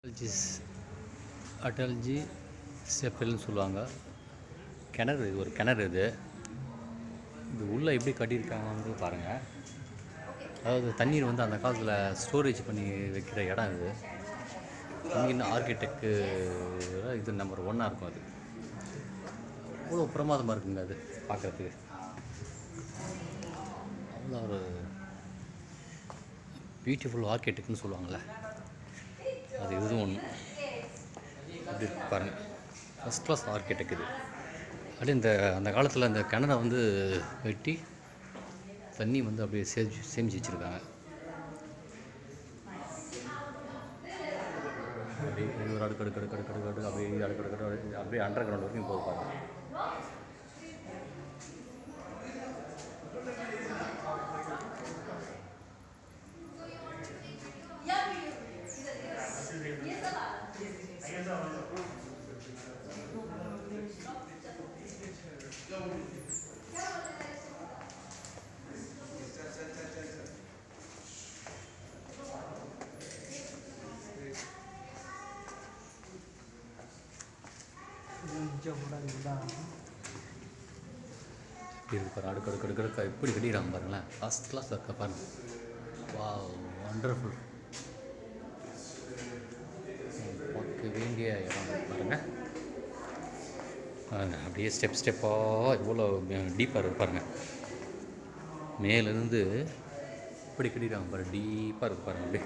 அடல்ஜிஸ் அடல்ஜி செப்பல்னு சொல்லுவாங்க கிணறு இது ஒரு கிணறு இது இது உள்ளே எப்படி கட்டியிருக்காங்கன்னு பாருங்கள் அதாவது தண்ணீர் வந்து அந்த காலத்தில் ஸ்டோரேஜ் பண்ணி வைக்கிற இடம் இது இங்கே ஆர்கிடெக்டு இது நம்பர் ஒன்னாக இருக்கும் அது அவ்வளோ பிரமாதமாக இருக்குங்க அது பார்க்குறதுக்கு அவ்வளோ ஒரு பியூட்டிஃபுல் ஆர்கிடெக்ட்னு சொல்லுவாங்கள்ல அது இதுவும் ஒன்று அப்படி இருக்கு பாருங்கள் ஃபஸ்ட் கிளாஸ் ஆர்கிடெக்ட் இது அப்படியே இந்த அந்த காலத்தில் அந்த கிணறை வந்து வெட்டி தண்ணி வந்து அப்படியே சேமிச்சு சேமிச்சு வச்சுருக்காங்க அப்படியே இது ஒரு அடுக்கு அடுக்கு அடுக்கு அடுக்கு அடுக்கு அடுக்கு அப்படியே அடுக்கு அடுக்கு அடுக்கு அப்படியே அண்டர் கிரவுண்ட் வரைக்கும் போகுது பாருங்க இப்படி இருக்கு பாருங்க அடுக்கு அடுக்கு அடுக்கு அடுக்கா எப்படி கட்டிடுறாங்க பாருங்களேன் ஃபஸ்ட் கிளாஸ் இருக்கா பாருங்க வா வண்டர்ஃபுல் பார்க்க வேண்டிய இடம் பாருங்க பாருங்க, அப்படியே ஸ்டெப் ஸ்டெப்பாக இவ்வளோ டீப்பாக இருக்கு பாருங்க மேலேருந்து இப்படி கட்டிடுறாங்க பாருங்க டீப்பாக இருக்கு பாருங்க அப்படியே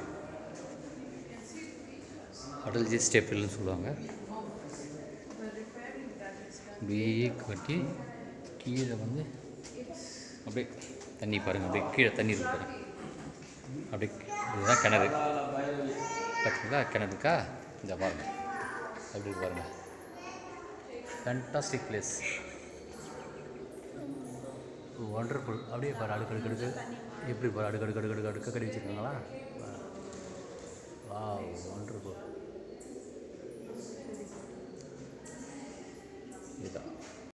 அடல்ஜி ஸ்டெப்பில்னு சொல்லுவாங்க அப்படியே கட்டி கீழே வந்து அப்படியே தண்ணி பாருங்கள் அப்படியே கீழே தண்ணி இருக்கு பாருங்க அப்படியே இதுதான் கிணறு பார்த்தீங்களா கிணறுக்கா இந்த பாருங்க அப்படி இருக்கு பாருங்க ஃபேண்டாஸ்டிக் பிளேஸ் ஒண்டர்ஃபுல் அப்படியே பாரு அடுக்கு அடுக்கு அடுக்கு எப்படி பாரு அடுக்கு அடுக்கு அடுக்கு அடுக்கு அடுக்கு கட்டி வச்சுருக்காங்களா வா ஒண்டர்ஃபுல்